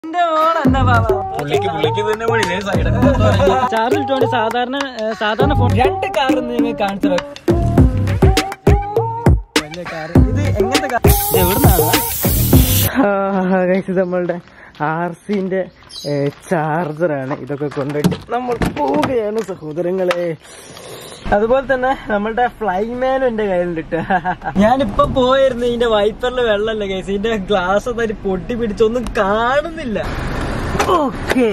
എന്റെ മോൾ എന്താ പുള്ളിക്ക് പുള്ളിക്ക് തന്നെ പണി സൈഡൊക്കെ ചാർജ് ഇട്ടുകൊണ്ട് സാധാരണ ഏ, സാധാരണ ഫോൺ രണ്ട് കാർ നിങ്ങൾ കാണിച്ചത് വലിയ കാർ ഇത് എങ്ങനത്തെ കാർ എവിടുന്നാണ് ഇത് നമ്മളുടെ ആർ സിന്റെ ചാർജറാണ് ഇതൊക്കെ കൊണ്ടുപോയിട്ട് നമ്മൾ പോവുകയാണ് സഹോദരങ്ങളെ അതുപോലെ തന്നെ നമ്മളുടെ ഫ്ലൈമാനും എന്റെ കയ്യിലുണ്ട് ട്ടോ. ഞാനിപ്പൊ പോയിരുന്നു ഇതിന്റെ വൈപ്പറിൽ വെള്ളമല്ല കേസ് ഇതിന്റെ ഗ്ലാസ് ഒന്നും പൊട്ടി പിടിച്ചൊന്നും കാണുന്നില്ല ഓക്കെ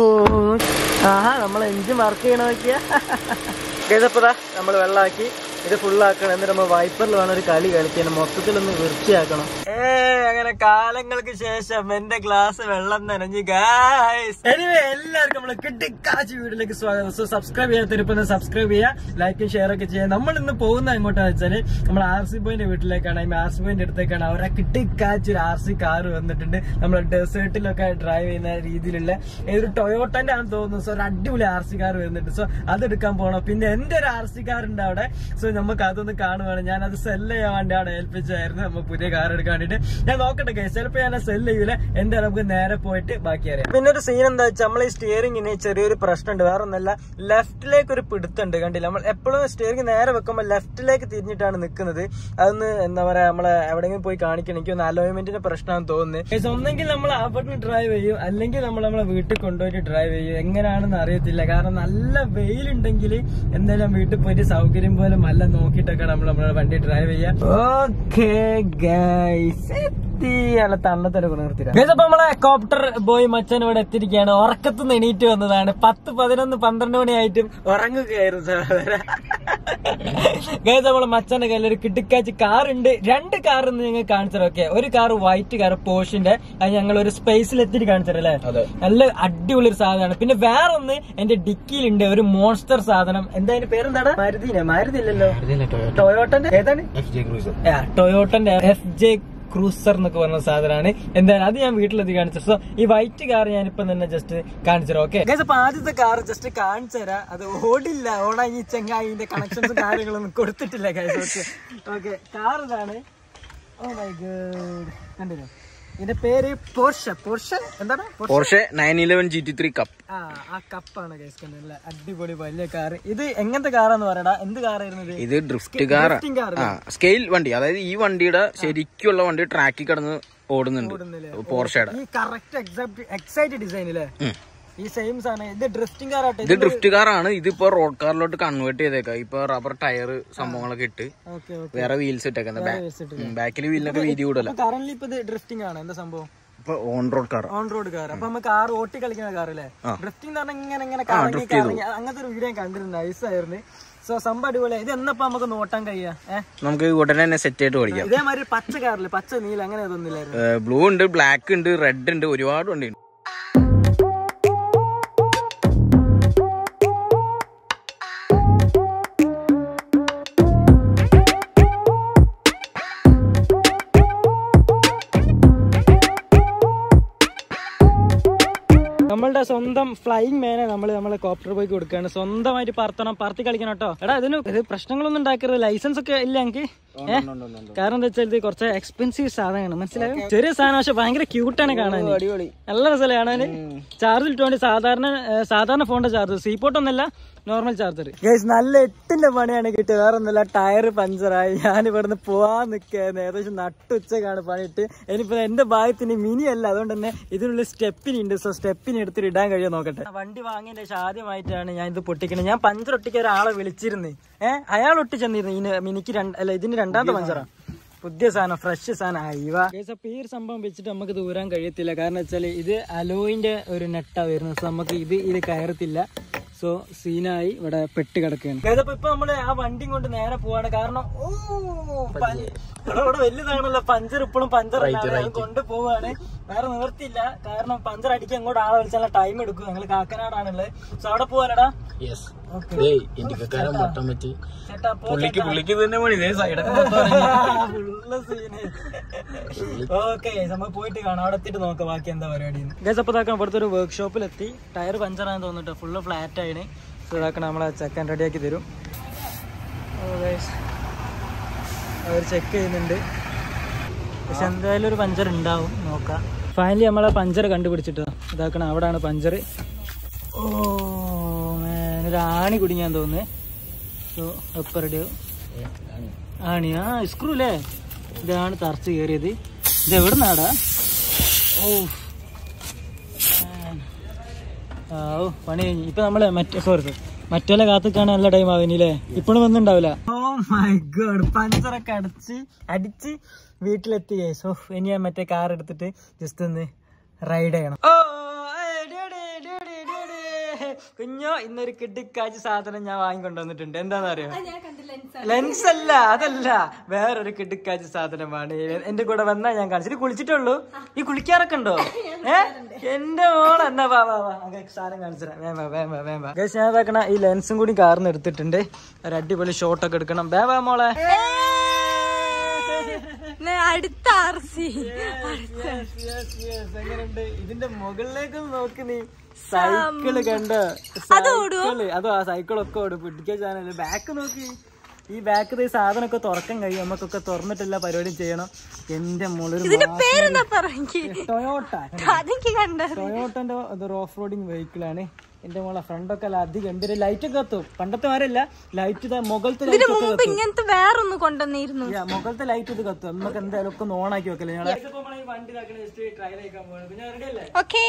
ആഹാ നമ്മൾ എഞ്ചിൻ വർക്ക് ചെയ്യണ നോക്കിയാ കേസപ്പതാ നമ്മൾ വെള്ളമാക്കി ഇത് ഫുള്ളാക്കണം എന്നിട്ട് നമ്മൾ വൈപ്പറിൽ വേണം ഒരു കളി കളിക്കാൻ മൊത്തത്തിലൊന്ന് വൃത്തിയാക്കണം ഏ അങ്ങനെ കാലങ്ങൾക്ക് ശേഷം എന്റെ ഗ്ലാസ് വെള്ളം നനഞ്ഞു ഗായ്സ് എനിവേ എല്ലാവർക്കും നമ്മളെ കിട്ടിക്കാച്ചി വീട്ടിലേക്ക് സ്വാഗതം സോ സബ്സ്ക്രൈബ് ചെയ്യാത്തവരിപ്പം സബ്സ്ക്രൈബ് ചെയ്യുക ലൈക്കും ഷെയർ ഒക്കെ ചെയ്യുക നമ്മൾ ഇന്ന് പോകുന്ന എങ്ങോട്ടാന്ന് വെച്ചാല് നമ്മൾ ആർ സി ബോയിന്റെ വീട്ടിലേക്കാണ് ഈ ആർ സി ബോയിന്റെ അടുത്തേക്കാണ് അവരെ കിട്ടിക്കാച്ചി ഒരു ആർ സി കാർ വന്നിട്ടുണ്ട് നമ്മൾ ഡെസേർട്ടിലൊക്കെ ഡ്രൈവ് ചെയ്യുന്ന രീതിയിലുള്ള ഏതൊരു ടൊയോട്ടന്റെ ആണെന്ന് തോന്നുന്നു സോ ഒരു അടിപൊളി ആർ സി കാർ വരുന്നുണ്ട് സോ അതെടുക്കാൻ പോകണം പിന്നെ എന്റെ ഒരു ആർ സി കാർ ഉണ്ട് അവിടെ സോ നമുക്ക് അതൊന്ന് കാണുവാണ് ഞാൻ അത് സെല് ചെയ്യാൻ വേണ്ടി അവിടെ ഏൽപ്പിച്ചായിരുന്നു നമ്മൾ പുതിയ കാർ എടുക്കാൻ വേണ്ടിട്ട് ഞാൻ നോക്കട്ടെ കേസ് ചിലപ്പോ ഞാൻ സെല് ചെയ്യൂല എന്റെ നമുക്ക് നേരെ പോയിട്ട് ബാക്കി അറിയാം പിന്നെ ഒരു സീൻ എന്താ വെച്ചാൽ നമ്മൾ ഈ സ്റ്റിയറിംഗിന് ചെറിയൊരു പ്രശ്നമുണ്ട് വേറെ ഒന്നല്ല ലെഫ്റ്റിലേക്ക് ഒരു പിടുത്തുണ്ട് കണ്ടില്ല നമ്മൾ എപ്പോഴും സ്റ്റിയറിംഗ് നേരെ വെക്കുമ്പോൾ ലെഫ്റ്റിലേക്ക് തിരിഞ്ഞിട്ടാണ് നിൽക്കുന്നത് അതൊന്ന് എന്താ പറയാ നമ്മളെ എവിടെയെങ്കിലും പോയി കാണിക്കണം എനിക്ക് ഒന്ന് അലോയ്മെന്റിന്റെ പ്രശ്നമാണെന്ന് തോന്നുന്നത് Guys, ഒന്നെങ്കിൽ നമ്മൾ അവിടെ ഡ്രൈവ് ചെയ്യും അല്ലെങ്കിൽ നമ്മൾ നമ്മളെ വീട്ടിൽ കൊണ്ടുപോയിട്ട് ഡ്രൈവ് ചെയ്യും എങ്ങനെയാണെന്ന് അറിയത്തില്ല കാരണം നല്ല വെയിലുണ്ടെങ്കിൽ എന്തായാലും വീട്ടിൽ പോയിട്ട് സൗകര്യം പോലെ നല്ല നോക്കിയിട്ടൊക്കെ നമ്മൾ നമ്മളെ വണ്ടി ഡ്രൈവ് ചെയ്യാം ഓക്കെ ഗൈസ് നല്ല തണ്ണത്തൊരു നിർത്തിരാം അപ്പൊ നമ്മളെ കോപ്റ്റർ ബോയ് മച്ചൻ ഇവിടെ എത്തിയിരിക്കുകയാണ് ഉറക്കത്തുനിന്ന് എണീറ്റ് വന്നതാണ് പത്ത് പതിനൊന്ന് പന്ത്രണ്ട് മണിയായിട്ടും ഉറങ്ങുകയായിരുന്നു സഹോദര ഗൈസ് നമ്മളെ മച്ചന്റെ കയ്യിൽ ഒരു കിട്ടിക്കാച്ച് കാർ ഉണ്ട് രണ്ട് കാർ നിങ്ങൾ കാണിച്ചത് ഓക്കെ ഒരു കാർ വൈറ്റ് കാർ പോഷിന്റെ അത് ഞങ്ങൾ ഒരു സ്പേസിൽ എത്തിയിട്ട് കാണിച്ചല്ലേ അതെ. നല്ല അടിപൊളി ഒരു സാധനമാണ് പിന്നെ വേറെ ഒന്ന് എന്റെ ഡിക്കിയിലുണ്ട് ഒരു മോൺസ്റ്റർ സാധനം എന്താ അതിന്റെ പേരെന്താണ് മരുതിനെ മരുതി ഇല്ലല്ലോ ടൊയോട്ടന്റെ ഏതാണ് എഫ് ജെ ക്രൂസർ ആ, ടൊയോട്ടന്റെ എഫ് ജെ ക്രൂസർ എന്നൊക്കെ പറഞ്ഞ സാധനമാണ് എന്തായാലും അത് ഞാൻ വീട്ടിലെത്തി കാണിച്ചു സോ ഈ വൈറ്റ് കാർ ഞാൻ ഇപ്പൊ തന്നെ ജസ്റ്റ് കാണിച്ചു തരാം ഓക്കെ അപ്പൊ ആദ്യത്തെ കാർ ജസ്റ്റ് കാണിച്ചു തരാം അത് ഓടില്ല ഓടാൻ ഈ ചെങ്ങായിന്റെ കണക്ഷൻസും കാര്യങ്ങളൊന്നും കൊടുത്തിട്ടില്ല ഗൈസ് ഓക്കെ ഓക്കെ കാർ ഇതാണ് ഓ മൈ ഗോഡ് കണ്ടില്ലോ ഇതിന്റെ പേര് പോർഷ പോർഷ എന്താണ് Porsche? Porsche nine eleven G T three cup ആ ആ കപ്പാണ് ഗൈസ് കണ്ടില്ല അടിപൊളി വലിയ കാർ ഇത് എങ്ങനത്തെ കാറാന്ന് പറയടാ എന്ത് കാറായിരുന്നു ഇത് ഇത് ഡ്രിഫ്റ്റ് കാർ Drifting car ആ സ്കെയിൽ വണ്ടി അതായത് ഈ വണ്ടിയുടെ ശരിക്കുള്ള വണ്ടി ട്രാക്കിൽ കിടന്ന് ഓടുന്നുണ്ട് ഓടുന്നില്ലേ? പോർഷയുടെ ഈ കറക്റ്റ് എക്സാക്ട് എക്സൈറ്റ് ഡിസൈൻ അല്ലേ ഉം. ഈ സെയിം സാധനം ഇത് ഡ്രിഫ്റ്റിംഗ് കാറാട്ടെ ഇത് ഡ്രിഫ്റ്റ് കാറാണ് ഇതിപ്പോ റോഡ് കാറിലോട്ട് കൺവേർട്ട് ചെയ്തേക്കാം ഇപ്പൊ റബ്ബർ ടയർ സംഭവങ്ങളൊക്കെ ഇട്ട് ഓക്കെ ഓക്കെ വേറെ വീൽസ് ഇട്ടേക്കുന്നത് ബാക്കിൽ വീലിനൊക്കെ വീതി കൂടുതല കറന്റ് ഇപ്പൊ ഇത് ഡ്രിഫ്റ്റിംഗ് ആണ് എന്താ സംഭവം ഇപ്പൊ on road car on road car അപ്പൊ നമ്മൾ കാർ ഓട്ടി കളിക്കുന്ന കാർ അല്ലേ ഡ്രിഫ്റ്റിംഗ് പറഞ്ഞാൽ ഇങ്ങനെ ഇങ്ങനെ കറങ്ങി കറങ്ങി അങ്ങനത്തെ ഒരു വീഡിയോ ഞാൻ കണ്ടിരുന്നു നൈസ് ആയിരുന്നു സോ സംഭവം അടിപൊളി ഇത് എന്നപ്പോ നമുക്ക് നോട്ടാൻ കഴിയാ ഏഹ് നമുക്ക് ഉടനെ തന്നെ സെറ്റ് ആയിട്ട് പഠിക്കാം ഇതേമാതിരി പച്ച കാറില് പച്ച നീല അങ്ങനെ ഇതൊന്നുമില്ലായിരുന്നു ബ്ലൂ ഉണ്ട് ബ്ലാക്ക് ഉണ്ട് റെഡ് ഉണ്ട് ഒരുപാട് വണ്ടിയുണ്ട് നമ്മളുടെ സ്വന്തം ഫ്ലൈയിങ് മേനെ നമ്മൾ നമ്മളെ കോപ്റ്റർ പോയി കൊടുക്കുകയാണ് സ്വന്തമായിട്ട് പറത്തണം പറത്തി കളിക്കണം കേട്ടോ എടാ ഇതിന് ഇത് പ്രശ്നങ്ങളൊന്നും ഉണ്ടാക്കരുത് ലൈസൻസ് ഒക്കെ ഇല്ല എനിക്ക് ഏഹ് കാരണം എന്താ വെച്ചാൽ ഇത് കുറച്ച് എക്സ്പെൻസീവ് സാധനമാണ് മനസ്സിലായോ ചെറിയ സാധനം പക്ഷെ ഭയങ്കര ക്യൂട്ടാണ് കാണാൻ അടിപൊളി നല്ല രസമല്ലേ കാണാൻ ചാർജ് ഇട്ടുകൊണ്ട് സാധാരണ ഏ, സാധാരണ ഫോണിന്റെ ചാർജർ സീപോർട്ട് ഒന്നല്ല നോർമൽ ചാർജർ നല്ല എട്ടിന്റെ പണിയാണ് കിട്ടിയത് വേറെ ഒന്നല്ല ടയർ പഞ്ചറായി ഞാൻ ഇവിടുന്ന് പോവാൻ നിൽക്കുകയായിരുന്നു ഏകദേശം നട്ടുച്ചക്കാണ് പണിയിട്ട് ഇനിയിപ്പോ എന്റെ ഭാഗത്തിന് മിനി അല്ല അതുകൊണ്ട് തന്നെ ഇതിനുള്ള സ്റ്റെപ്പിനി ഉണ്ട് സോ സ്റ്റെപ്പിനി എടുത്തിട്ട് ഇടാൻ കഴിയുമോ നോക്കട്ടെ വണ്ടി വാങ്ങിയതിന്റെ ശേഷം ആദ്യമായിട്ടാണ് ഞാൻ ഇത് പൊട്ടിക്കുന്നത് ഞാൻ പഞ്ചർ ഒട്ടിക്കാൻ ഒരാളെ വിളിച്ചിരുന്നു ഏഹ് അയാൾ ഒട്ടിച്ചെന്നിരുന്നു ഇതിന് മിനിക്ക് രണ്ട് അല്ല ഇതിന് രണ്ടാമത്തെ പഞ്ചറാ പുതിയ സാധനം ഫ്രഷ് സാധനം അയവ അപ്പൊ ഈ ഒരു സംഭവം വെച്ചിട്ട് നമുക്ക് ദൂരാൻ കഴിയത്തില്ല കാരണം വെച്ചാൽ ഇത് അലോയിന്റെ ഒരു നെട്ടാ വരുന്നത് സോ നമുക്ക് ഇത് ഇത് കയറത്തില്ല സോ സീനായി ഇവിടെ പെട്ട് കിടക്കുകയാണ് അപ്പൊ ഇപ്പൊ നമ്മള് ആ വണ്ടി കൊണ്ട് നേരെ പോവാണ് കാരണം ഓ പ- ഇവിടെ ഇവിടെ വലുതാണല്ലോ പഞ്ചർ ഇപ്പോഴും പഞ്ചർ കൊണ്ട് പോവാണ് വേറെ നിവർത്തിയില്ല കാരണം പഞ്ചർ അടിക്കാൻ അങ്ങോട്ട് ആളെ വിളിച്ചാൽ ടൈം എടുക്കും ഞങ്ങൾ കാക്കനാടാണുള്ളത് സോ അവിടെ പോവാനടാ യെസ് ഓക്കെ ഇന്ത്യക്കാരൻ മൊത്തം പറ്റി ചേട്ടാ പോ പുള്ളിക്ക് പുള്ളിക്ക് തന്നെ പണി സൈഡൊക്കെ ഉള്ള സീന് ഓക്കെ നമ്മൾ പോയിട്ട് കാണാം അവിടെ എത്തിയിട്ട് നോക്കാം ബാക്കി എന്താ പരിപാടി ഗസ് അപ്പൊ ഇതാക്കണം ഇവിടുത്തെ ഒരു വർക്ക്ഷോപ്പിൽ എത്തി ടയർ പഞ്ചറാന്ന് തോന്നിട്ട് ഫുള്ള് ഫ്ലാറ്റ് ആയിന് സോ ഇതാക്കണം നമ്മളെ ചെക്കൻ റെഡിയാക്കി തരും അവർ ചെക്ക് ചെയ്യുന്നുണ്ട് പക്ഷെ എന്തായാലും ഒരു പഞ്ചർ ഉണ്ടാവും നോക്കാം ഫൈനലി നമ്മളെ പഞ്ചർ കണ്ടുപിടിച്ചിട്ടോ ഇതാക്കണം അവിടാണ് പഞ്ചർ ഓ man, ഒരു ആണി കുടുങ്ങിയാൻ തോന്നുന്നേ സോ ഒപ്പം റെഡി ആണി ആ സ്ക്രൂ അല്ലേ ഇതാണ് തറച്ച് കയറിയത് ഇത് എവിടെ നിന്നാടാ ഓ man. ആ, ഓ പണി കഴിഞ്ഞു ഇപ്പൊ നമ്മള് മറ്റേ സോറി മറ്റേ കാത്തിക്കാണ് നല്ല ടൈം ആവുന്നില്ലേ ഇപ്പോഴും വന്നിണ്ടാവില്ല ഓ മൈ ഗോഡ് പഞ്ചറൊക്കെ അടിച്ച് അടിച്ച് വീട്ടിലെത്തി സോ ഇനി ഞാൻ മറ്റേ കാർ എടുത്തിട്ട് ജസ്റ്റ് ഒന്ന് റൈഡ് ചെയ്യണം ഓ ഏയ് ഡ്യൂഡി, ഡ്യൂഡി, ഡ്യൂഡി. കുഞ്ഞോ ഇന്നൊരു കിട്ടിക്കാച്ച് സാധനം ഞാൻ വാങ്ങിക്കൊണ്ടുവന്നിട്ടുണ്ട് എന്താന്ന് അറിയോ ലെൻസ് അല്ല അതല്ല വേറൊരു കിടുക്കാച്ച സാധനമാണ് എന്റെ കൂടെ വന്നാ ഞാൻ കാണിച്ചു കുളിച്ചിട്ടുള്ളൂ ഈ കുളിക്കാറൊക്കെ ഉണ്ടോ ഏ എന്റെ മോളെ എന്നാ വാ വാ വാ അങ്ങ് സാധനം കാണിച്ചുതരാം വേം വാ വേം വാ വേം വാ Guys, ഞാൻ ഇതാക്കണ ഈ ലെൻസും കൂടി കാർന്ന് എടുത്തിട്ടുണ്ട് ഒരു അടിപൊളി ഷോട്ട് ഒക്കെ എടുക്കണം വേ വാ മോളെ അടുത്ത ആർസി എങ്ങനെയുണ്ട് ഇതിന്റെ മുകളിലേക്ക് നോക്ക് നീ സൈക്കിള് കണ്ടോ സൈക്കിള് അതോ ആ സൈക്കിളൊക്കെ ഓടും പിടിക്കാൻ ചാനല് ബാക്ക് നോക്കി ഈ ബാക്ക് ഈ സാധനമൊക്കെ തുറക്കാൻ കഴിയും നമുക്കൊക്കെ തുറന്നിട്ടില്ല പരിപാടി ചെയ്യണം എന്റെ മോളൊരു പേരെന്താ പറഞ്ഞി ടൊയോട്ട അതെനിക്ക് കണ്ട ടൊയോട്ടന്റെ ഒരു ഓഫ് റോഡിങ് വെഹിക്കിൾ ആണ് എന്റെ മോളെ ഫ്രണ്ടൊക്കെ അല്ല അധികം എന്തൊരു ലൈറ്റ് ഒക്കെ കത്തും പണ്ടത്തെ മാരല്ല ലൈറ്റ് ഇതാ മുകളിലത്തെ ലൈറ്റ് ഒക്കെ മുമ്പ് ഇങ്ങനത്തെ വേറൊന്ന് കൊണ്ടുവന്നിരുന്നു Yeah, മുകളിലത്തെ ലൈറ്റ് ഇത് കത്തും നമുക്ക് എന്തായാലും ഒക്കെ ഒന്ന് ഓൺ ആക്കി വെക്കല്ലേ ഞങ്ങളെ വണ്ടി ട്രയൽ അയക്കാൻ പോകണം പിന്നെ റെഡി അല്ലേ ഓക്കേ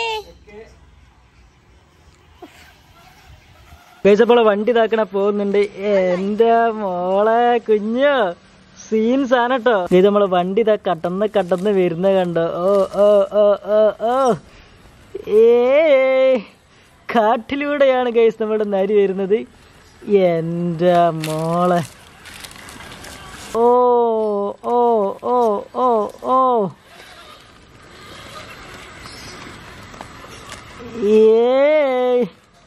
കഴിച്ചപ്പോൾ വണ്ടി ഇതാക്കണ പോകുന്നുണ്ട് എന്റെ മോളെ കുഞ്ഞോ സീൻസ് ആണ് കേട്ടോ ഇത് നമ്മളെ വണ്ടി ഇതാ കട്ടന്ന് കട്ടന്ന് വരുന്ന കണ്ടോ ഓ ഓ ഓ ഓ ഓ ഏ കാട്ടിലൂടെയാണ് ഗൈസ് നമ്മുടെ നരി വരുന്നത് എന്റെ മോളെ ഓ ഓ ഓ ഓ ഓ ഏ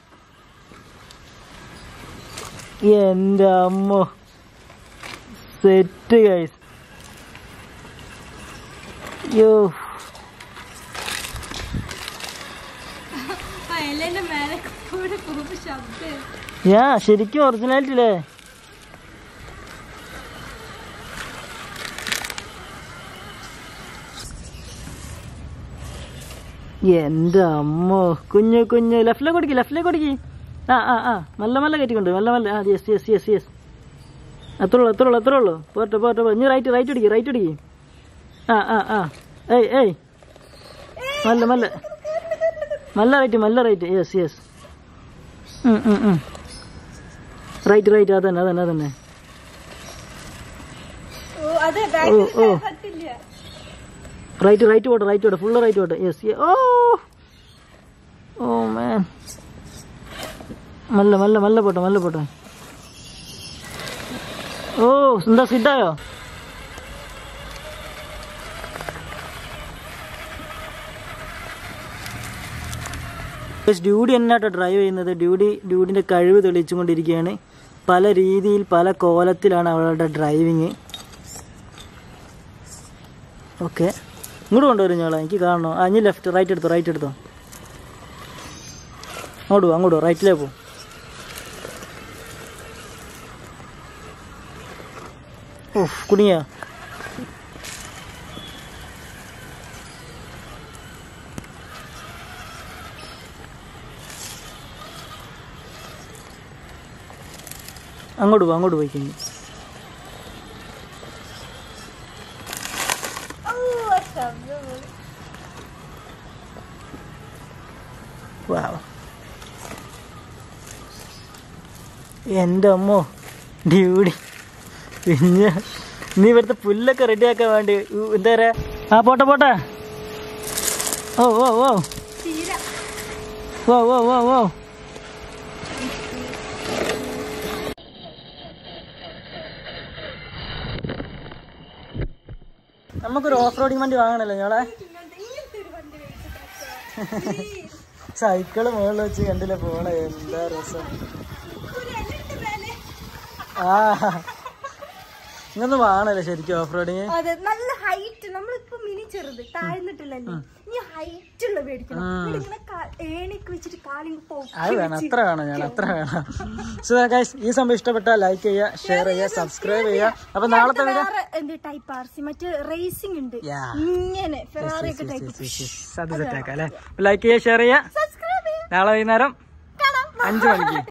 എന്റെ അമ്മ സെറ്റ് ഗൈസ് യോ മേലെ കൂടെ പോകുമ്പോ ശബ്ദം ഞാൻ ശരിക്കും ഒറിജിനാലിറ്റി അല്ലേ എന്റെ അമ്മോ കുഞ്ഞു കുഞ്ഞു ലെഫ്റ്റിലേക്ക് കൊടുക്കി ലെഫ്റ്റിലേക്ക് കൊടുക്കി ആ ആ ആ നല്ല നല്ല കയറ്റിക്കൊണ്ട് നല്ല നല്ല ആ യെസ് യെസ് യെസ് യെസ് അത്രേ ഉള്ളൂ അത്രേ ഉള്ളൂ അത്രേ ഉള്ളൂ പോട്ടെ പോട്ടെ പോ. ഇനി റൈറ്റ് റൈറ്റ് അടിക്കി റൈറ്റ് അടിക്കി ആ ആ ആ ഏയ് ഏയ് നല്ല നല്ല നല്ല റൈറ്റ് നല്ല right yes yes right right അതന്നെ അതന്നെ അതന്നെ ഓ അതെ ഓ ഓ പറ്റില്ല റൈറ്റ് റൈറ്റ് പോട്ടെ റൈറ്റ് പോട്ടെ ഫുള്ള് റൈറ്റ് പോട്ടെ യെസ് ഓ ഓ മാൻ മല്ല മല്ല മല്ല പോട്ടെ മല്ല പോട്ടെ ഓ എന്താ സിഡായോ ഡ്യൂഡി എന്നാട്ടോ ഡ്രൈവ് ചെയ്യുന്നത് ഡ്യൂഡി ഡ്യൂഡിന്റെ കഴിവ് തെളിയിച്ചുകൊണ്ടിരിക്കുകയാണ് പല രീതിയിൽ പല കോലത്തിലാണ് അവളുടെ ഡ്രൈവിങ് ഓക്കെ ഇങ്ങോട്ട് കൊണ്ടുവരും ഞങ്ങളെ എനിക്ക് കാണണോ ആ ഇനി ലെഫ്റ്റ് റൈറ്റ് എടുത്തോ റൈറ്റ് എടുത്തോ അങ്ങോട്ട് പോ അങ്ങോട്ട് പോ റൈറ്റിലേ പോ ഓ കുടുങ്ങിയ അങ്ങോട്ട് പോ അങ്ങോട്ട് പോയിക്കഴിഞ്ഞു ഓ ശബ്ദം വാവ് എൻ്റെ അമ്മോ ഡ്യൂടി പിന്നെ നീ ഇവിടുത്തെ പുല്ലൊക്കെ റെഡിയാക്കാൻ വേണ്ടി ഉ- എന്താ പറയാ ആ പോട്ടെ പോട്ടെ ഓ ഓ ഓ തീര ഓ ഓ ഓ ഓ നമുക്കൊരു ഓഫ് റോഡിങ് വണ്ടി വാങ്ങണല്ലോ ഞങ്ങളെ ഇങ്ങനത്തെ ഒരു വണ്ടി മേടിച്ചിട്ട് സൈക്കിള് മുകളിൽ വെച്ച് കണ്ടില്ല പോണ എന്താ രസം ആ ഇങ്ങൊന്നും വാങ്ങണല്ലോ ശരിക്കും ഓഫ് റോഡിങ് അതെ നല്ല ഹൈറ്റ് നമ്മളിപ്പോ മിനി ചെറുത് താഴ്ന്നിട്ടില്ലല്ലേ ഇനി ഹൈറ്റ് ഉള്ള മേടിക്കണം എന്നിട്ട് ഇങ്ങനെ ക- ഏണിക്ക് വെച്ചിട്ട് കാലിങ് പോകും അത് വേണം അത്ര വേണം ഞാൻ അത്ര വേണം സോ ഗൈസ് ഈ സംഭവം ഇഷ്ടപ്പെട്ടാൽ ലൈക്ക് ചെയ്യുക ഷെയർ ചെയ്യുക സബ്സ്ക്രൈബ് ചെയ്യുക അപ്പൊ നാളത്തെ വീഡിയോ വേറെ എന്ത് ടൈപ്പ് ആർ സി മറ്റേ റേസിംഗ് ഉണ്ട് Yeah. ഇങ്ങനെ ഫെറാറി ഒക്കെ ടൈപ്പ് അത് സെറ്റാക്കാം അല്ലെ ലൈക്ക് ചെയ്യുക ഷെയർ ചെയ്യുക സബ്സ്ക്രൈബ് ചെയ്യാം നാളെ വൈകുന്നേരം കാണാം അഞ്ചു മണിക്ക്